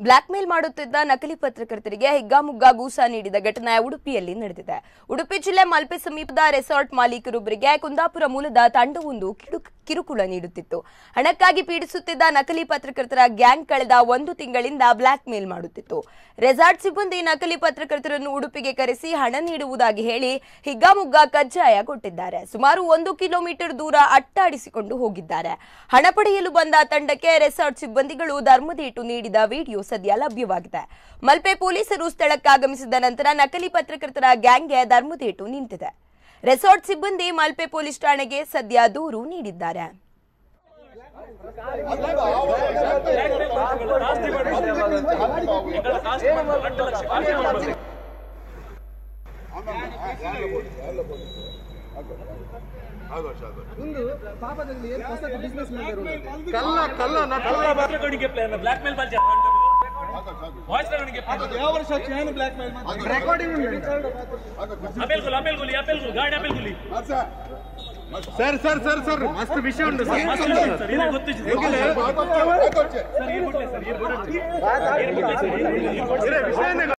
Black mail ಮಾಡುತ್ತಿದ್ದ ನಕಲಿ ಪತ್ರಕರ್ತರಿಗೆ ಹಿಗ್ಗಾಮುಗ್ಗಾ ಗೂಸ ನೀಡಿದ ಘಟನೆ ಉಡುಪಿಯಲ್ಲಿ ನಡೆದಿದೆ ಉಡುಪಿ ಜಿಲ್ಲೆ ಮಲ್ಪೆ ಸಮೀಪದ ರೆಸಾರ್ಟ್ ಮಾಲೀಕರೊಬ್ಬರಿಗೆ ಕುಂದಾಪುರ ಮೂಲದ ತಂಡವೊಂದು ಕಿಡು- ಕಿರುಕುಳ ನೀಡುತ್ತಿತ್ತು ಹಣಕ್ಕಾಗಿ ಪೀಡಿಸುತ್ತಿದ್ದ ನಕಲಿ ಪತ್ರಕರ್ತರ ಗ್ಯಾಂಗ್ ಕಳೆದ ಒಂದು ತಿಂಗಳಿಂದ ಬ್ಲಾಕ್ ಮೇಲ್ ಮಾಡುತ್ತಿತ್ತು ರೆಸಾರ್ಟ್ ಸಿಬ್ಬಂದಿ ನಕಲಿ ಪತ್ರಕರ್ತರನ್ನು ಉಡುಪಿಗೆ ಕರೆಸಿ ಹಣ ನೀಡುವುದಾಗಿ ಹೇಳಿ ಹಿಗ್ಗಾಮುಗ್ಗಾ ಕಜ್ಜಾಯ ಕೊಟ್ಟಿದ್ದಾರೆ ಸುಮಾರು ಒಂದು ಕಿಲೋಮೀಟರ್ ದೂರ ಅಟ್ಟಾಡಿಸಿಕೊಂಡು ಹೋಗಿದ್ದಾರೆ ಹಣ ಪಡೆಯಲು ಬಂದ ತಂಡಕ್ಕೆ ರೆಸಾರ್ಟ್ ಸಿಬ್ಬಂದಿಗಳು ಧರ್ಮದೀಟು ನೀಡಿದ ವಿಡಿಯೋ ಸದ್ಯ ಲಭ್ಯವಾಗಿದೆ ಮಲ್ಪೆ ಪೊಲೀಸರು ಸ್ಥಳಕ್ಕಾಗಮಿಸಿದ ನಂತರ ನಕಲಿ ಪತ್ರಕರ್ತರ ಗ್ಯಾಂಗ್ಗೆ ಧರ್ಮದೀಟು ನಿಂತಿದೆ ರೆಸಾರ್ಟ್ ಸಿಬ್ಬಂದಿ ಮಲ್ಪೆ ಪೊಲೀಸ್ ಠಾಣೆಗೆ ಸದ್ಯ ದೂರು ನೀಡಿದ್ದಾರೆ ಒಂದು ಪಾಪದಲ್ಲಿ ಏನು ಹೊಸ ಬಿಸ್ನೆಸ್ ಮಾಡಿದ್ರು ಕಲ್ಲ ಕಲ್ಲ ನಾ ಕಲ್ಲ ಪತ್ರಕರ್ತರಿಗೆ ಬ್ಲಾಕ್ ಮೇಲ್ ಬಾಲ್ಜಿ ವಾಯ್ಸ್ ತಗೊಂಡಿಗೆ ಯಾವ ವರ್ಷ ಏನು ಬ್ಲಾಕ್ ಮೇಲ್ ರೆಕಾರ್ಡಿಂಗ್ ಅಪೇಲ್ ಗುಲಿ ಅಪೇಲ್ ಗುಲಿ ಅಪೇಲ್ ಗುಲಿ ಗಾಡಿ ಅಪೇಲ್ ಗುಲಿ ಸರ್ ಸರ್ ಸರ್ ಸರ್ ಮಸ್ತ್ ವಿಷಯ ಉಂಟು ಸರ್ ಮಸ್ತ್ ಉಂಟು ಸರ್. ಸರ್ ಇದು ಗೊತ್ತಿದೆ ಹೆಂಗಿಲ್ಲ? ಸರ್ ಏನು ಕೊಡ್ಲಿ ಸರ್ ಏನು ಕೊಡ್ಲಿ ಇರೇ ವಿಷಯನೇ